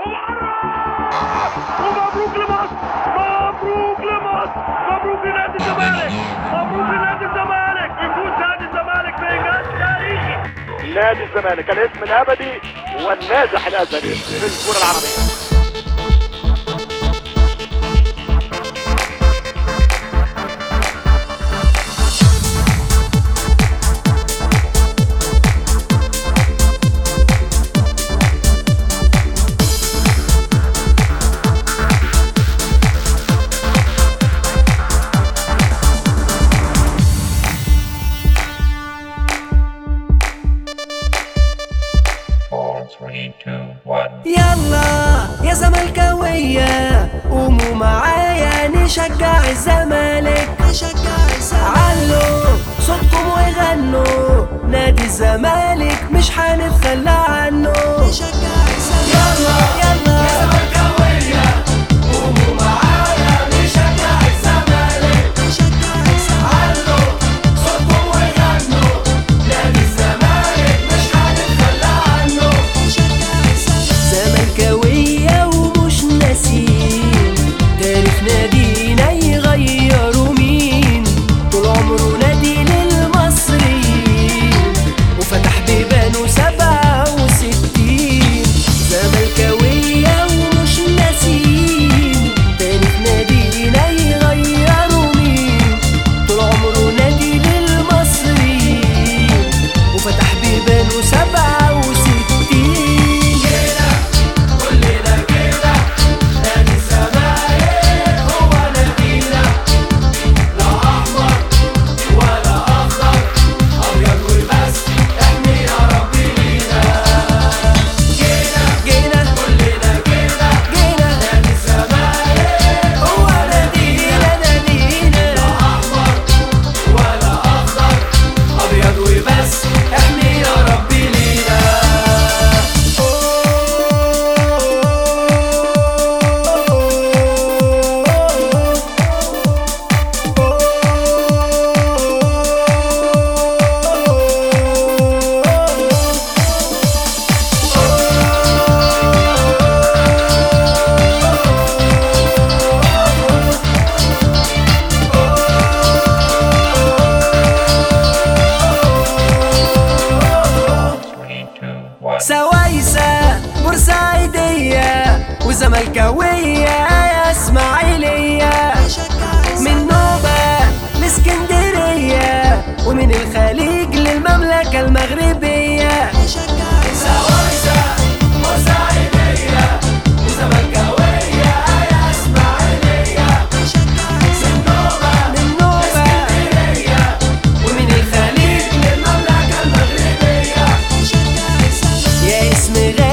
ومبروك لمصر مبروك لمصر مبروك لنادي الزمالك مبروك لنادي الزمالك يفوز نادي الزمالك بإنجاز تاريخي نادي الزمالك الاسم الابدي والنازح الازلي في الكره العربيه Four, three, two, one. يلا يا زملكاوية قوموا معايا نشجع الزمالك نشجع الزمالك علوا صوتكم وغنوا نادي الزمالك مش هنتخلى عنه نشجع الزمالك يلا يلا يا زملكاوية قوموا معايا نشجع الزمالك نشجع الزمالك علوا صوتكم وغنوا نادي الزمالك مش هنتخلى عنه زملكاوية ومش ناسين تاريخ نادينا يغيروا مين طول عمره نادي للمصريين وفتح بيبانه سبعة وستين زملكاوية ومش ناسين تاريخ نادينا يغيروا مين طول عمره نادي للمصريين وفتح بيبانه سبعة وستين كلنا كده نادي الزمالك هو نادينا لا احمر ولا اخضر ابيض وبس احمي يا رب لينا جينا جينا كلنا كده جينا نادي الزمالك هو نادينا نادينا لا احمر ولا اخضر ابيض وبس احمي يا رب لينا Three, two, one. سوايسة بورسعيدية وزملكاوية يا اسماعيلية من نوبة لاسكندرية ومن الخليج للمملكة المغربية سوايسة بورسعيدية وزملكاوية يا اسماعيلية من نوبة من نوبة ومن الخليج للمملكة المغربية يا اسم غالي